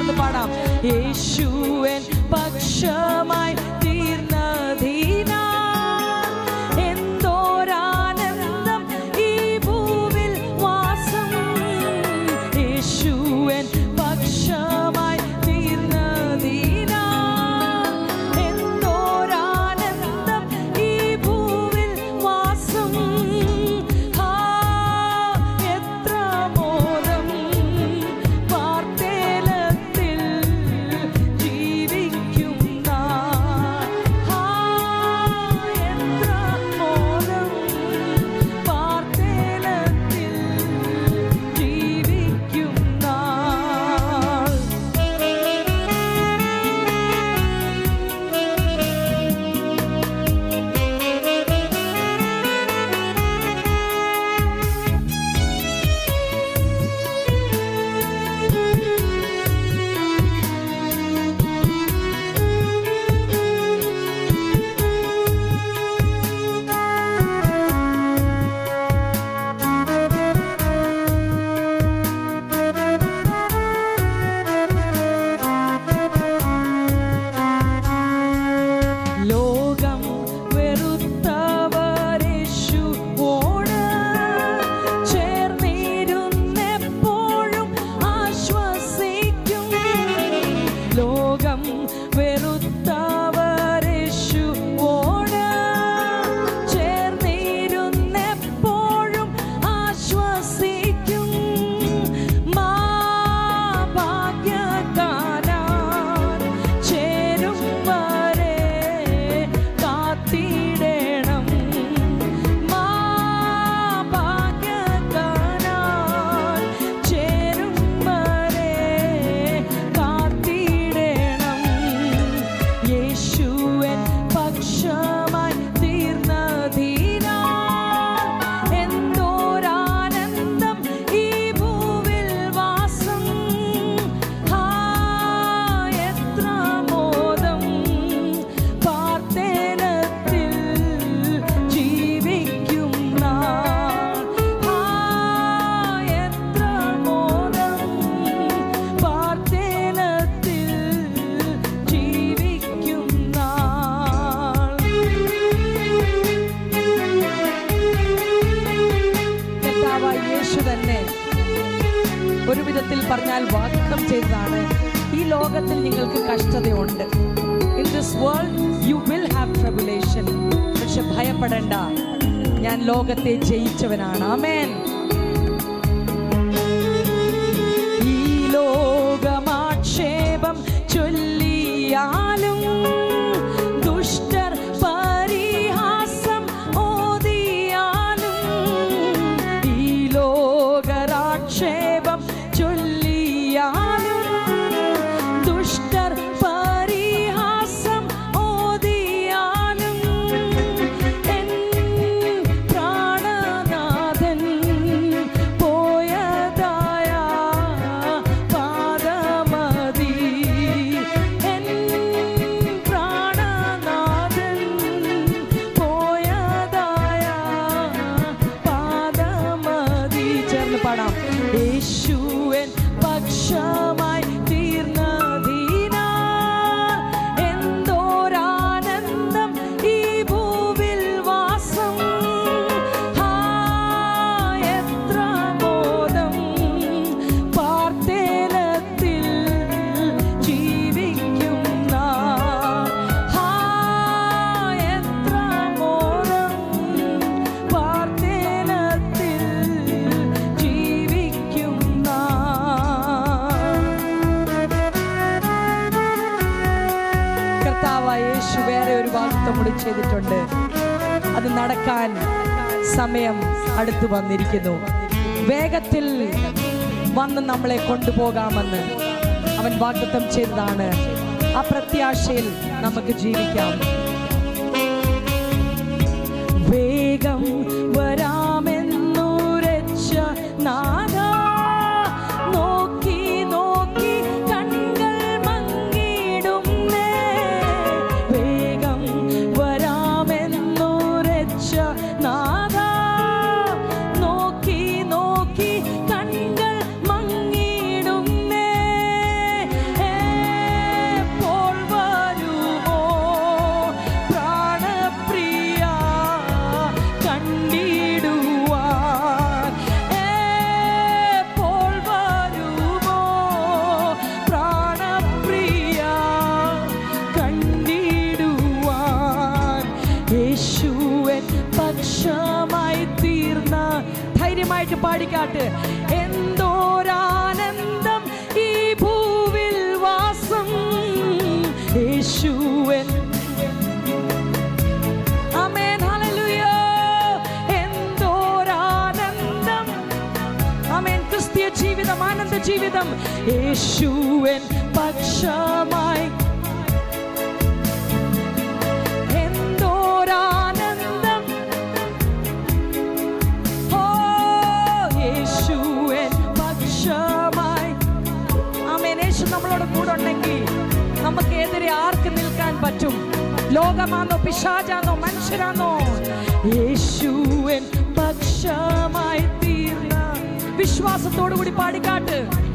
ചേർന്ന് പാടാം യേശുവൻ പക്ഷമായി തീർന്നതീനാ എന്തോരാനന്ദം ഈ ഭൂവിൽ വാസം യേശുവൻ പക്ഷമായി തീർന്നതീനാ എന്തോരാനന്ദം ഈ ഭൂവിൽ വാസം ആ എത്ര മോദം പാർത്തേലത്തിൽ ജീവിക്കുന്ന ആ എത്ര മോദം പാർത്തേലത്തിൽ ജീവിക്കുന്ന ലോകം വെറുത്തവരേശുവോട് ചേർന്നിരുന്നെപ്പോഴും ആശ്വസിക്കും ലോകം വെറുത്തവരേശുവോട് ചേർന്നിരുന്നെപ്പോഴും ആശ്വസിക്കും മാ ഭാഗ്യക്കാരാൻ ചേരും വരെ കാത്തിടണം മാ ഭാഗ്യക്കാരാൻ ചേരും വരെ കാത്തിടണം യേശുവൻ പക്ഷമായി തീർന്നതീനാ എന്തോരാനന്ദം ഈ ഭൂവിൽ വാസം ആ എത്ര മോദം പാർത്തേനത്തിൽ ജീവിക്കുന്ന ആ എത്ര മോദം പാർത്തേനത്തിൽ ജീവിക്കുന്ന കർത്താവായ യേശു തന്നെ ഒരു വിധത്തിൽ പറഞ്ഞാൽ വാഗ്ദം ചെയ്തതാണ് ഈ ലോകത്തിൽ നിങ്ങൾക്ക് കഷ്ടതയുണ്ട് in this world you will have tribulation പക്ഷെ ഭയപ്പെടേണ്ട ഞാൻ ലോകത്തെ ജയിച്ചവനാണ് ആമേൻ ഈ ലോകമാക്ഷേപം ചൊല്ലിയാലും ദുഷ്ടർ പരിഹാസം ഓതിയാലും ഈ ലോകരാക്ഷേപം ചൊല്ലിയാലും ദുഷ്ടർ പരിഹാസം ഓതിയാലും എൻ പ്രാണനാഥൻ പോയതായ പാദമതി എൻ പ്രാണനാഥൻ പോയതായ പാദമതി ചേർന്ന് പാടാം യേശുവൻ പക്ഷമായി തീർന്നതീനാ എന്തോരാനന്ദം ഈ ഭൂവിൽ വാസം ആ എത്ര മോദം പാർത്തേലത്തിൽ ജീവിക്കുന്ന ആ എത്ര മോദം പാർത്തേലത്തിൽ ജീവിക്കുന്ന കർത്താവായ യേശു വേറെ ഒരു വാഗ്ദത്തം കൂടി ചെയ്തിട്ടുണ്ട് അത് നടക്കാൻ സമയം അടുത്തു വന്നിരിക്കുന്നു വേഗത്തിൽ വന്ന് നമ്മളെ കൊണ്ടുപോകാമെന്ന് അവൻ വാഗ്ദത്തം ചെയ്തതാണ് ആ പ്രത്യാശയിൽ നമുക്ക് ജീവിക്കാം വേഗം വരാമെന്നുരച്ച നാഥ നോക്കി നോക്കി കണ്ണുകൾ മങ്ങിടുന്നേ വേഗം വരാമെന്നുരച്ച നാഥ നോക്കി നോക്കി കണ്ണുകൾ മങ്ങിടുന്നേ പാടിക്കാട്ട് എന്തോരാനന്ദം ഈ ഭൂവിൽ വാസം യേശുവൻ ആമേൻ ഹല്ലേലൂയ എന്തോരാനന്ദം ആമേൻ ക്രിസ്തീയ ജീവിതം ആനന്ദ ജീവിതം യേശുവൻ പക്ഷമായി എന്തോരാനന്ദം ഓ യേശുവൻ പക്ഷമായി ആമേൻ യേശു നമ്മളോട് കൂടെ ഉണ്ടെങ്കിൽ നമുക്ക് എതിരെ ആർക്ക് നിൽക്കാൻ പറ്റും ലോകമാണോ പിശാചാണോ മനുഷ്യരാണോ യേശുവൻ പക്ഷമായി തീർന്ന വിശ്വാസത്തോടു കൂടി പാടിക്കാട്ട്